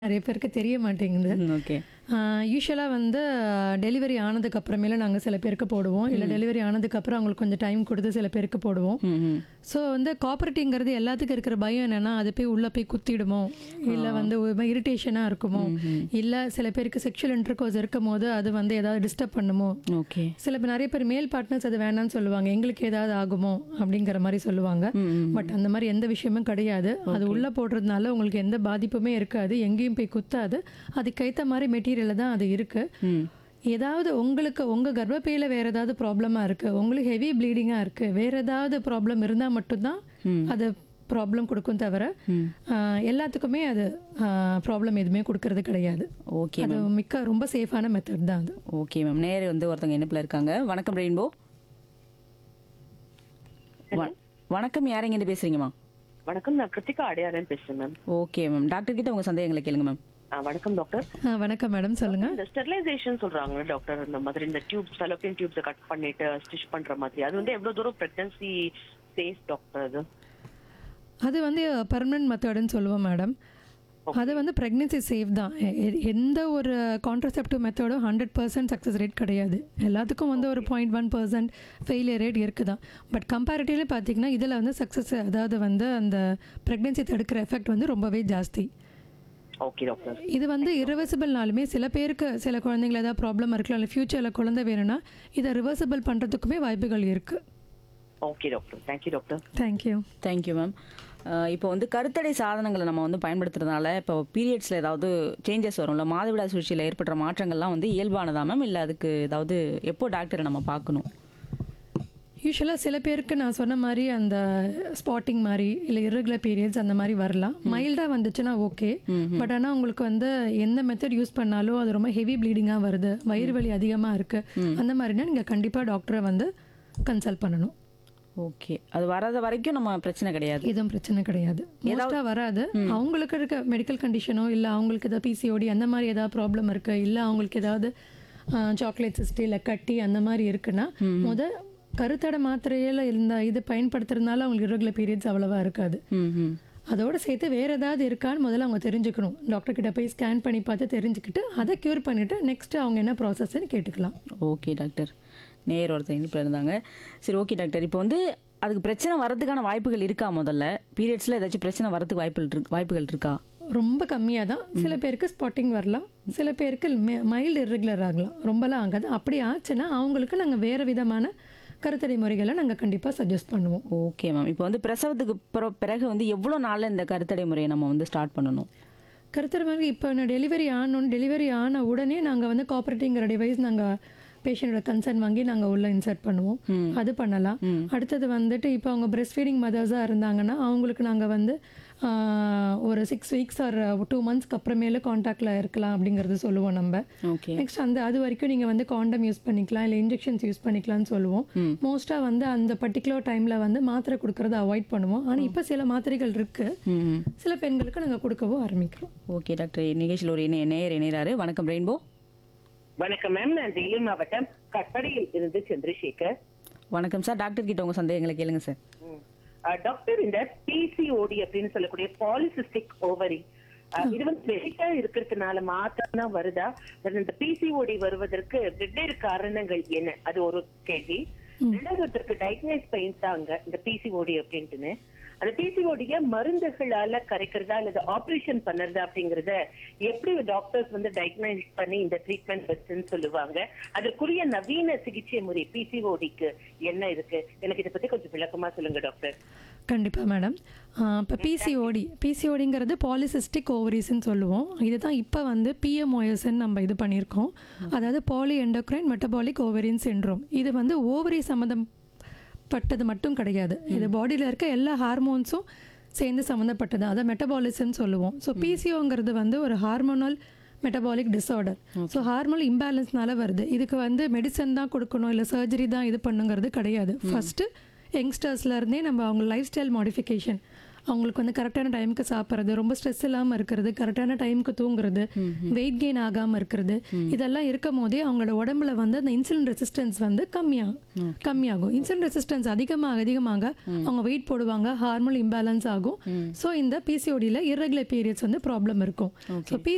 நிறைய பேருக்கு தெரிய மாட்டேங்குது ஓகே யூஸ்வலாக வந்து டெலிவரி ஆனதுக்கு அப்புறமேல நாங்கள் சில பேருக்கு போடுவோம் இல்லை டெலிவரி ஆனதுக்கு அப்புறம் அவங்களுக்கு கொஞ்சம் டைம் கொடுத்து சில பேருக்கு போடுவோம் ஸோ வந்து காப்பரேட்டிங்கிறது எல்லாத்துக்கும் இருக்கிற பயம் என்னன்னா அது போய் உள்ளே போய் குத்திடுமோ இல்லை வந்து இரிட்டேஷனாக இருக்குமோ இல்லை சில பேருக்கு செக்ஷுவல் இன்டர்கோர்ஸ் இருக்கும் போது அது வந்து ஏதாவது டிஸ்டர்ப் பண்ணுமோ ஓகே சில பேர் நிறைய பேர் மேல் பார்ட்னர்ஸ் அது வேணாம்னு சொல்லுவாங்க எங்களுக்கு ஏதாவது ஆகுமோ அப்படிங்கிற மாதிரி சொல்லுவாங்க பட் அந்த மாதிரி எந்த விஷயமும் கிடையாது அது உள்ளே போடுறதுனால உங்களுக்கு எந்த பாதிப்புமே இருக்காது எங்கேயும் போய் குத்தாது அதுக்கேற்ற மாதிரி மெட்டீரியலில் தான் அது இருக்குது ம் ஏதாவது உங்களுக்கு உங்கள் கர்ப்பப்பையில் வேறு ஏதாவது ப்ராப்ளமாக இருக்குது உங்களுக்கு ஹெவி ப்ளீடிங்காக இருக்குது வேறு ஏதாவது ப்ராப்ளம் இருந்தால் மட்டும்தான் அது ப்ராப்ளம் கொடுக்கும் தவிர ஆஹ், எல்லாத்துக்குமே அது ப்ராப்ளம் எதுவுமே கொடுக்கறது கிடையாது ஓகே அது மிக்க ரொம்ப சேஃபான மெத்தட் தான் அது ஓகே மேம் நேர் வந்து ஒருத்தவங்க இணைப்பில் இருக்காங்க வணக்கம் ரெயின்போ வ- வணக்கம் யார் இருந்து பேசுறீங்கம்மா வணக்கம் நான் கிருத்திகா அடையாரன் பேசுறேன் மேம் ஓகே மேம் டாக்டர் கிட்ட உங்க சந்தேகங்களை கேளுங்க மேம் ஆ, வணக்கம் டாக்டர் ஆ, வணக்கம் மேடம் சொல்லுங்க இந்த ஸ்டெரிலைசேஷன் சொல்றாங்க டாக்டர் இந்த மாதிரி இந்த டியூப் செலோபியன் டியூப்ஸ் கட் பண்ணிட்டு ஸ்டிச் பண்ற மாதிரி அது வந்து எவ்வளவு தூரம் பிரெக்னன்சி சேஃப் டாக்டர் அது அது வந்து பர்மனன்ட் மெத்தடுன்னு சொல்லுவோம் மேடம் அது வந்து ப்ரெக்னென்சி சேஃப் தான் எ- எ- எந்த ஒரு கான்ட்ரசெப்டிவ் மெத்தடும் ஹண்ட்ரட் பர்சன்ட் சக்ஸஸ் ரேட் கிடையாது எல்லாத்துக்கும் வந்து ஒரு point one percent failure rate இருக்குது தான் பட் கம்பேரிட்டிவ்லி பார்த்தீங்கன்னா இதில் வந்து சக்ஸஸ் அதாவது வந்து அந்த ப்ரெக்னென்சி தடுக்கிற எஃபெக்ட் வந்து ரொம்பவே ஜாஸ்தி ஓகே டாக்டர் இது வந்து irreversibleனாலுமே சில பேருக்கு சில குழந்தைங்கள ஏதாவது ப்ராப்ளம் இருக்கலாம் இல்லை ஃப்யூச்சரில் குழந்தை வேணும்னா இதை ரிவர்சிபிள் பண்ணுறதுக்குமே வாய்ப்புகள் இருக்குது okay doctor thank you doctor thank you thank you ma'am இப்போ வந்து கருத்தடை சாதனங்களை நம்ம வந்து பயன்படுத்துறதுனால இப்போ பீரியட்ஸில் ஏதாவது சேஞ்சஸ் வரும்ல மாதவிடாய் சுழற்சியில் ஏற்படுற மாற்றங்கள்லாம் வந்து இயல்பானதா மேம் இல்லை அதுக்கு ஏதாவது எப்போ டாக்டரை நம்ம பார்க்கணும் யூஸ்வலாக சில பேருக்கு நான் சொன்ன மாதிரி அந்த ஸ்பாட்டிங் மாதிரி இல்லை irregular பீரியட்ஸ் அந்த மாதிரி வரலாம் மைல்டாக வந்துச்சுன்னா ஓகே பட் ஆனால் உங்களுக்கு வந்து எந்த மெத்தட் யூஸ் பண்ணாலும் அது ரொம்ப ஹெவி ப்ளீடிங்காக வருது வயிறு வலி அதிகமாக இருக்குது அந்த மாதிரினா நீங்கள் கண்டிப்பாக டாக்டரை வந்து கன்சல்ட் பண்ணணும் ஓகே அது வராத வரைக்கும் நம்ம பிரச்சனை கிடையாது எதுவும் பிரச்சனை கிடையாது மோஸ்ட்டாக வராது அவங்களுக்கு இருக்க மெடிக்கல் கண்டிஷனோ இல்லை அவங்களுக்கு ஏதாவது பிசிஓடி அந்த மாதிரி ஏதாவது ப்ராப்ளம் இருக்கு இல்லை அவங்களுக்கு ஏதாவது சாக்லேட் சிஸ்டி இல்லை கட்டி அந்த மாதிரி இருக்குன்னா முத கருத்தடை மாத்திரையில் இந்த இது பயன்படுத்துறதுனால அவங்களுக்கு irregular பீரியட்ஸ் அவ்வளவா இருக்காது ம் ம் அதோட சேர்த்து வேற ஏதாவது இருக்கான்னு முதல்ல அவங்க தெரிஞ்சுக்கணும் டாக்டர் கிட்ட போய் ஸ்கேன் பண்ணி பார்த்து தெரிஞ்சுக்கிட்டு அதை க்யூர் பண்ணிட்டு நெக்ஸ்ட் அவங்க என்ன ப்ராசஸ்ன்னு கேட்டுக்கலாம் ஓகே டாக்டர் நேர் ஒருத்தர் இனிப்பில் இருந்தாங்க சரி ஓகே டாக்டர் இப்போ வந்து அதுக்கு பிரச்சனை வரதுக்கான வாய்ப்புகள் இருக்கா முதல்ல பீரியட்ஸில் ஏதாச்சும் பிரச்சனை வரதுக்கு வாய்ப்புகள் இருக்கு வாய்ப்புகள் இருக்கா ரொம்ப கம்மியாக தான் சில பேருக்கு ஸ்பாட்டிங் வரலாம் சில பேருக்கு மைல்டு irregular ஆகலாம் ரொம்பலாம் ஆகாது அப்படி ஆச்சுன்னா அவங்களுக்கு நாங்கள் வேறு விதமான கருத்தடை முறைகளை நாங்கள் கண்டிப்பாக சஜஸ்ட் பண்ணுவோம் ஓகே மேம் இப்போ வந்து பிரசவத்துக்கு பிற- பிறகு வந்து எவ்வளோ நாளில் இந்த கருத்தடை முறையை நம்ம வந்து ஸ்டார்ட் பண்ணணும் கருத்தடை முறை இப்போ நான் டெலிவரி ஆனோன்னு டெலிவரி ஆன உடனே நாங்கள் வந்து காப்பரேட்டிங்கிற டிவைஸ் நாங்கள் பேஷண்டோட கன்சர்ன் வாங்கி நாங்கள் உள்ளே இன்சர்ட் பண்ணுவோம் அது பண்ணலாம் அடுத்தது வந்துட்டு இப்போ அவங்க பிரஸ்ட் ஃபீடிங் மதர்ஸாக இருந்தாங்கன்னா அவங்களுக்கு நாங்கள் வந்து ஆஹ், ஒரு சிக்ஸ் வீக்ஸ் ஆர் டூ மந்த்ஸ்க்கு அப்புறமேல காண்டாக்டில் இருக்கலாம் அப்படிங்கிறது சொல்லுவோம் நம்ம ஓகே நெக்ஸ்ட் அந்த அது வரைக்கும் நீங்கள் வந்து காண்டம் யூஸ் பண்ணிக்கலாம் இல்லை இன்ஜெக்ஷன்ஸ் யூஸ் பண்ணிக்கலாம்னு சொல்லுவோம் மோஸ்ட்டாக வந்து அந்த பர்டிகுலர் டைமில் வந்து மாத்திரை கொடுக்கறத அவாய்ட் பண்ணுவோம் ஆனால் இப்போ சில மாத்திரைகள் இருக்குது ம் சில பெண்களுக்கு நாங்கள் கொடுக்கவும் ஆரம்பிக்கிறோம் ஓகே டாக்டர் நிகழ்ச்சியில் ஒரு இணைய நேயர் இணையறாரு வணக்கம் ரெயின்போ வணக்கம் மேம் நான் வேலூர் மாவட்டம் கட்டடையில் இருந்து சந்திரசேகர் வணக்கம் சார் டாக்டர் கிட்ட உங்கள் சந்தேகங்களை கேளுங்க சார் ம். ஆ, டாக்டர் இந்த பிசிஓடி அப்படின்னு சொல்லக்கூடிய பாலிசிஸ்டிக் ஓவரி இது வந்து வெயிட்டா இருக்கிறதுனால மாத்திரம் தான் வருதா அது இந்த பிசிஓடி வருவதற்கு வெவ்வேறு காரணங்கள் என்ன அது ஒரு கேள்வி ரெண்டாவது ஒருத்தருக்கு டயக்னைஸ் பண்ணிட்டாங்க இந்த பிசிஓடி அப்படின்ட்டுன்னு அந்த பிசிஓடிய மருந்துகளால கரைக்கிறதா அல்லது ஆபரேஷன் பண்ணுறதா அப்படிங்கறத எப்படி டாக்டர்ஸ் வந்து டயக்னைஸ் பண்ணி இந்த ட்ரீட்மெண்ட் பெஸ்ட்னு சொல்லுவாங்க அதற்குரிய நவீன சிகிச்சை முறை பிசிஓடிக்கு என்ன இருக்கு எனக்கு இதை பத்தி கொஞ்சம் விளக்கமா சொல்லுங்க டாக்டர் கண்டிப்பாக மேடம் இப்போ பிசிஓடி பிசிஓடிங்கிறது பாலிசிஸ்டிக் ஓவரிஸ்ன்னு சொல்லுவோம் இதுதான் இப்போ வந்து பிஎம்ஓஎஸ்ன்னு நம்ம இது பண்ணியிருக்கோம் அதாவது poly endocrine metabolic ovarian syndrome இது வந்து ஓவரி சம்மந்தப்பட்டது மட்டும் கிடையாது இது பாடியில் இருக்க எல்லா ஹார்மோன்ஸும் சேர்ந்து சம்மந்தப்பட்டது அதை மெட்டபாலிசம்னு சொல்லுவோம் ஸோ பிசிஓங்கிறது வந்து ஒரு hormonal metabolic disorder so hormonal இம்பேலன்ஸ்னால வருது இதுக்கு வந்து மெடிசன் தான் கொடுக்கணும் இல்லை சர்ஜரி தான் இது பண்ணுங்கிறது கிடையாது ஃபஸ்ட்டு யங்ஸ்டர்ஸ்ல இருந்தே நம்ம அவங்க லைஃப் ஸ்டைல் மாடிஃபிகேஷன் அவங்களுக்கு வந்து கரெக்டான டைமுக்கு சாப்பிட்றது ரொம்ப ஸ்ட்ரெஸ் இல்லாமல் இருக்கிறது கரெக்டான டைமுக்கு தூங்குறது வெயிட் கெயின் ஆகாமல் இருக்கிறது இதெல்லாம் இருக்கும் போதே அவங்களோட உடம்புல வந்து அந்த இன்சுலின் ரெசிஸ்டன்ஸ் வந்து கம்மியாகும் கம்மியாகும் இன்சுலின் ரெசிஸ்டன்ஸ் அதிகமாக அதிகமாக அவங்க வெயிட் போடுவாங்க ஹார்மோன் இம்பேலன்ஸ் ஆகும் ஸோ இந்த பிசிஓடியில் irregular பீரியட்ஸ் வந்து ப்ராப்ளம் இருக்கும் ஸோ பி